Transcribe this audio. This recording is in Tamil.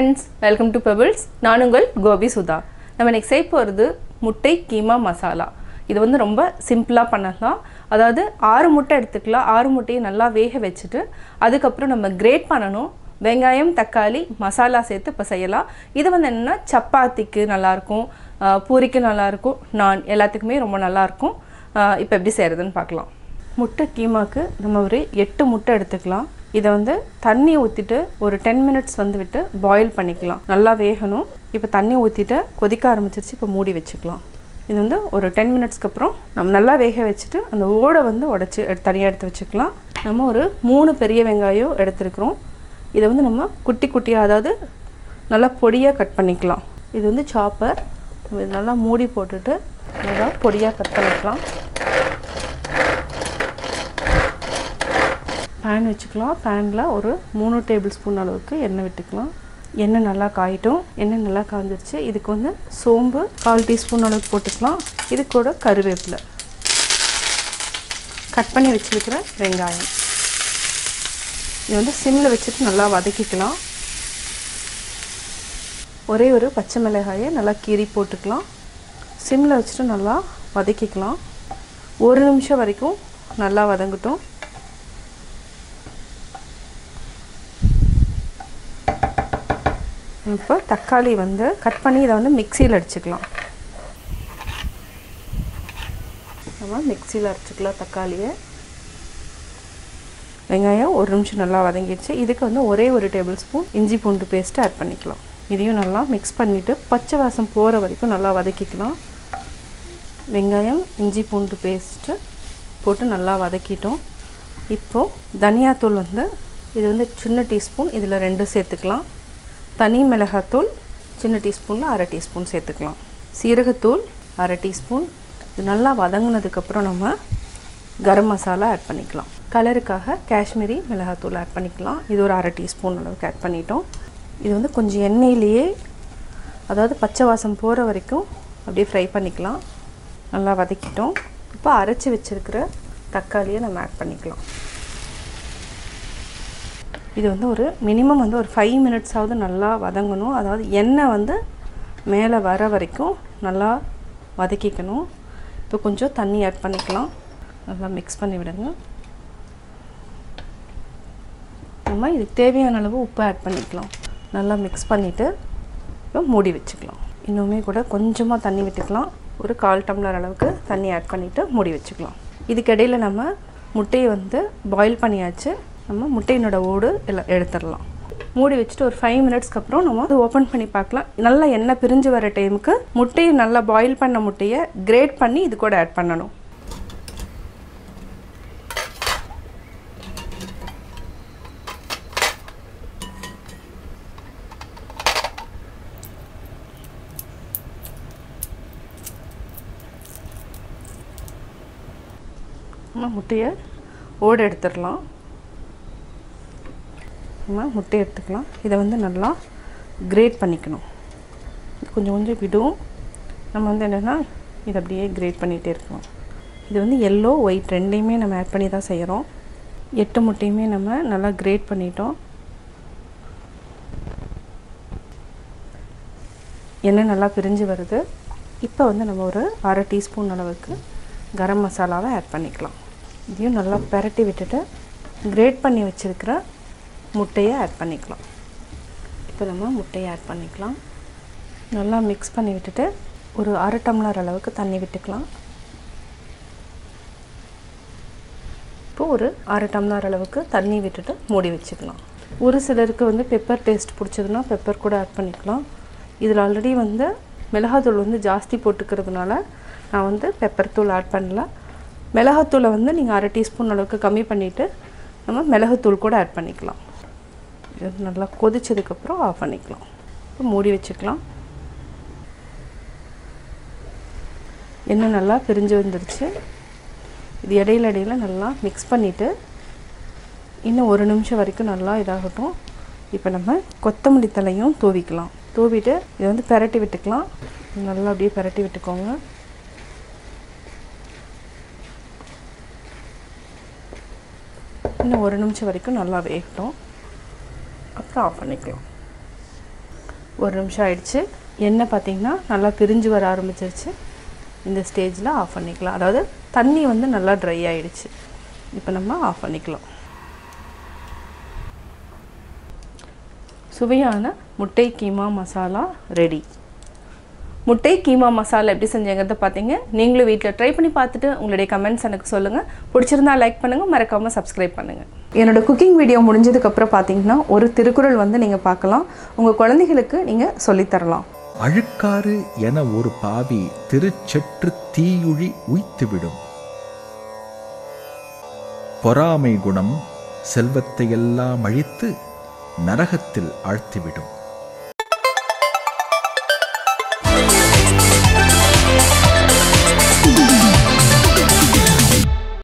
ஃப்ரெண்ட்ஸ் வெல்கம் டு பெபிள்ஸ் நான் உங்கள் கோபி சுதா நம்ம இன்னைக்கு செய்ய போகிறது முட்டை கீமா மசாலா இது வந்து ரொம்ப சிம்பிளாக பண்ணலாம் அதாவது ஆறு முட்டை எடுத்துக்கலாம் ஆறு முட்டையை நல்லா வேக வச்சுட்டு அதுக்கப்புறம் நம்ம கிரேட் பண்ணணும் வெங்காயம் தக்காளி மசாலா சேர்த்து இப்போ செய்யலாம் இது வந்து என்னென்னா சப்பாத்திக்கு நல்லாயிருக்கும் ஆஹ் பூரிக்கு நல்லாயிருக்கும் நான் எல்லாத்துக்குமே ரொம்ப நல்லாயிருக்கும் இப்போ எப்படி செய்கிறதுன்னு பார்க்கலாம் முட்டை கீமாக்கு நம்ம ஒரு எட்டு முட்டை எடுத்துக்கலாம் இதை வந்து தண்ணி ஊற்றிட்டு ஒரு டென் மினிட்ஸ் வந்து விட்டு பாயில் பண்ணிக்கலாம் நல்லா வேகணும் இப்போ தண்ணி ஊற்றிட்டு கொதிக்க ஆரம்பிச்சிருச்சு இப்போ மூடி வச்சுக்கலாம் இது வந்து ஒரு டென் மினிட்ஸ்க்கு அப்புறம் நம்ம நல்லா வேக வச்சுட்டு அந்த ஓடை வந்து உடச்சி தனியாக எடுத்து வச்சுக்கலாம் நம்ம ஒரு மூணு பெரிய வெங்காயம் எடுத்துருக்குறோம் இதை வந்து நம்ம குட்டி குட்டியாக அதாவது நல்லா பொடியாக கட் பண்ணிக்கலாம் இது வந்து சாப்பர் நம்ம இது நல்லா மூடி போட்டுட்டு நல்லா பொடியாக கட் பண்ணிக்கலாம் பேன் வச்சுக்கலாம் பேனில் ஒரு மூணு டேபிள் ஸ்பூன் அளவுக்கு எண்ணெய் விட்டுக்கலாம் எண்ணெய் நல்லா காயிட்டும் எண்ணெய் நல்லா காய்ஞ்சிருச்சு இதுக்கு வந்து சோம்பு கால் டீஸ்பூன் அளவுக்கு போட்டுக்கலாம் இது கூட கருவேப்பிலை கட் பண்ணி வச்சுருக்கிற வெங்காயம் இது வந்து சிம்மில் வச்சுட்டு நல்லா வதக்கிக்கலாம் ஒரே ஒரு பச்சை மிளகாயை நல்லா கீறி போட்டுக்கலாம் சிம்மில் வச்சுட்டு நல்லா வதக்கிக்கலாம் ஒரு நிமிஷம் வரைக்கும் நல்லா வதங்கட்டும் இப்போ தக்காளி வந்து கட் பண்ணி இதை வந்து மிக்சியில் அடிச்சுக்கலாம் நம்ம மிக்சியில் அரைச்சிக்கலாம் தக்காளியை வெங்காயம் ஒரு நிமிஷம் நல்லா வதங்கிடுச்சு இதுக்கு வந்து ஒரே ஒரு டேபிள் ஸ்பூன் இஞ்சி பூண்டு பேஸ்ட்டு ஆட் பண்ணிக்கலாம் இதையும் நல்லா மிக்ஸ் பண்ணிவிட்டு பச்சை வாசம் போகிற வரைக்கும் நல்லா வதக்கிக்கலாம் வெங்காயம் இஞ்சி பூண்டு பேஸ்ட்டு போட்டு நல்லா வதக்கிட்டோம் இப்போது தனியாத்தூள் வந்து இது வந்து சின்ன டீஸ்பூன் இதில் ரெண்டு சேர்த்துக்கலாம் தனி மிளகாத்தூள் சின்ன டீஸ்பூனில் அரை டீஸ்பூன் சேர்த்துக்கலாம் சீரகத்தூள் அரை டீஸ்பூன் இது நல்லா வதங்கினதுக்கப்புறம் நம்ம கரம் மசாலா ஆட் பண்ணிக்கலாம் கலருக்காக காஷ்மீரி மிளகாத்தூள் ஆட் பண்ணிக்கலாம் இது ஒரு அரை டீஸ்பூன் அளவுக்கு ஆட் பண்ணிட்டோம் இது வந்து கொஞ்சம் எண்ணெயிலேயே அதாவது பச்சை வாசம் போகிற வரைக்கும் அப்படியே ஃப்ரை பண்ணிக்கலாம் நல்லா வதக்கிட்டோம் இப்போ அரைச்சி வச்சுருக்கிற தக்காளியை நம்ம ஆட் பண்ணிக்கலாம் இது வந்து ஒரு மினிமம் வந்து ஒரு ஃபைவ் மினிட்ஸாவது நல்லா வதங்கணும் அதாவது எண்ணெய் வந்து மேலே வர வரைக்கும் நல்லா வதக்கிக்கணும் இப்போ கொஞ்சம் தண்ணி ஆட் பண்ணிக்கலாம் நல்லா மிக்ஸ் பண்ணி விடுங்க நம்ம இதுக்கு தேவையான அளவு உப்பு ஆட் பண்ணிக்கலாம் நல்லா மிக்ஸ் பண்ணிவிட்டு இப்போ மூடி வச்சுக்கலாம் இன்னுமே கூட கொஞ்சமாக தண்ணி விட்டுக்கலாம் ஒரு கால் டம்ளர் அளவுக்கு தண்ணி ஆட் பண்ணிவிட்டு மூடி வச்சுக்கலாம் இதுக்கிடையில் நம்ம முட்டையை வந்து பாயில் பண்ணியாச்சு நம்ம முட்டையினோட ஓடு எல்லாம் எடுத்துடலாம் மூடி வச்சுட்டு ஒரு ஃபைவ் மினிட்ஸ்க்கு அப்புறம் நம்ம அது ஓப்பன் பண்ணி பார்க்கலாம் நல்லா எண்ணெய் பிரிஞ்சு வர டைமுக்கு முட்டையை நல்லா பாயில் பண்ண முட்டையை கிரேட் பண்ணி இது கூட ஆட் பண்ணணும் நம்ம முட்டையை ஓடு எடுத்துடலாம் நம்ம முட்டை எடுத்துக்கலாம் இதை வந்து நல்லா கிரேட் பண்ணிக்கணும் கொஞ்சம் கொஞ்சம் விடும் நம்ம வந்து என்னென்னா இதை அப்படியே கிரேட் பண்ணிகிட்டே இருக்கணும் இது வந்து எல்லோ ஒயிட் ரெண்டையுமே நம்ம ஆட் பண்ணி தான் செய்கிறோம் எட்டு முட்டையுமே நம்ம நல்லா கிரேட் பண்ணிட்டோம் எண்ணெய் நல்லா பிரிஞ்சு வருது இப்போ வந்து நம்ம ஒரு அரை டீஸ்பூன் அளவுக்கு கரம் மசாலாவை ஆட் பண்ணிக்கலாம் இதையும் நல்லா பெரட்டி விட்டுட்டு கிரேட் பண்ணி வச்சுருக்கிற முட்டையை ஆட் பண்ணிக்கலாம் இப்போ நம்ம முட்டையை ஆட் பண்ணிக்கலாம் நல்லா மிக்ஸ் பண்ணி விட்டுட்டு ஒரு அரை டம்ளர் அளவுக்கு தண்ணி விட்டுக்கலாம் இப்போ ஒரு அரை டம்ளர் அளவுக்கு தண்ணி விட்டுட்டு மூடி வச்சுக்கலாம் ஒரு சிலருக்கு வந்து பெப்பர் டேஸ்ட் பிடிச்சதுன்னா பெப்பர் கூட ஆட் பண்ணிக்கலாம் இதில் ஆல்ரெடி வந்து மிளகாத்தூள் வந்து ஜாஸ்தி போட்டுக்கிறதுனால நான் வந்து பெப்பர் தூள் ஆட் பண்ணல மிளகாத்தூளை வந்து நீங்கள் அரை டீஸ்பூன் அளவுக்கு கம்மி பண்ணிவிட்டு நம்ம மிளகுத்தூள் கூட ஆட் பண்ணிக்கலாம் இது நல்லா கொதிச்சதுக்கப்புறம் ஆஃப் பண்ணிக்கலாம் இப்போ மூடி வச்சுக்கலாம் எண்ணெய் நல்லா பிரிஞ்சு வந்துருச்சு இது இடையில இடையில நல்லா மிக்ஸ் பண்ணிவிட்டு இன்னும் ஒரு நிமிஷம் வரைக்கும் நல்லா இதாகட்டும் இப்போ நம்ம கொத்தமல்லி தலையும் தூவிக்கலாம் தூவிட்டு இதை வந்து பெரட்டி விட்டுக்கலாம் நல்லா அப்படியே பெரட்டி விட்டுக்கோங்க இன்னும் ஒரு நிமிஷம் வரைக்கும் நல்லா வேகட்டும் அப்புறம் ஆஃப் பண்ணிக்கலாம் ஒரு நிமிஷம் ஆயிடுச்சு எண்ணெய் பார்த்தீங்கன்னா நல்லா பிரிஞ்சு வர ஆரம்பிச்சிருச்சு இந்த ஸ்டேஜில் ஆஃப் பண்ணிக்கலாம் அதாவது தண்ணி வந்து நல்லா ட்ரை ஆயிடுச்சு இப்போ நம்ம ஆஃப் பண்ணிக்கலாம் சுவையான முட்டை கீமா மசாலா ரெடி முட்டை கீமா மசாலா எப்படி செஞ்சேங்கிறத பார்த்தீங்க நீங்களும் வீட்டில் ட்ரை பண்ணி பார்த்துட்டு உங்களுடைய கமெண்ட்ஸ் எனக்கு சொல்லுங்கள் பிடிச்சிருந்தா லைக் பண்ணுங்கள் மறக்காமல் சப்ஸ்கிரைப் பண்ணுங்கள் என்னோட குக்கிங் வீடியோ முடிஞ்சதுக்கப்புறம் பார்த்தீங்கன்னா ஒரு திருக்குறள் வந்து நீங்கள் பார்க்கலாம் உங்கள் குழந்தைகளுக்கு நீங்கள் சொல்லித்தரலாம் அழுக்காறு என ஒரு பாவி திருச்செற்று தீயுழி உய்த்துவிடும் பொறாமை குணம் செல்வத்தையெல்லாம் அழித்து நரகத்தில் ஆழ்த்திவிடும்